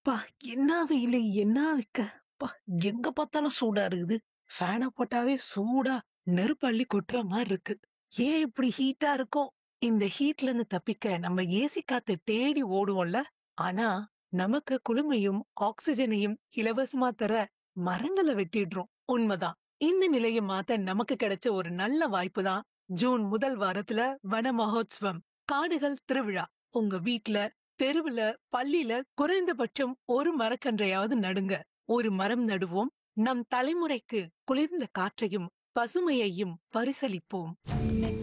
பா என்ன வெயிலு என்ன வைக்க பா எங்க பார்த்தாலும் சூடா இருக்குது ஃபேனை போட்டாவே சூடா நெருப்பு அள்ளி கொட்டுற மாதிரி இருக்கு ஏன் இப்படி ஹீட்டா இருக்கோ இந்த ஹீட்ல இருந்து தப்பிக்க நம்ம ஏசி காத்து தேடி ஓடுவோம்ல ஆனா நமக்கு குளுமையும் ஆக்சிஜனையும் இலவசமா தர மரங்களை வெட்டிடுறோம் உண்மைதான் இந்த நிலையை மாத்த நமக்கு கிடைச்ச ஒரு நல்ல வாய்ப்பு தான் ஜூன் முதல் வாரத்துல வன மகோத்சவம் காடுகள் திருவிழா உங்க வீட்ல தெருவுல பள்ளியில குறைந்தபட்சம் ஒரு மரக்கன்றையாவது நடுங்க ஒரு மரம் நடுவோம் நம் தலைமுறைக்கு குளிர்ந்த காற்றையும் பசுமையையும் பரிசளிப்போம்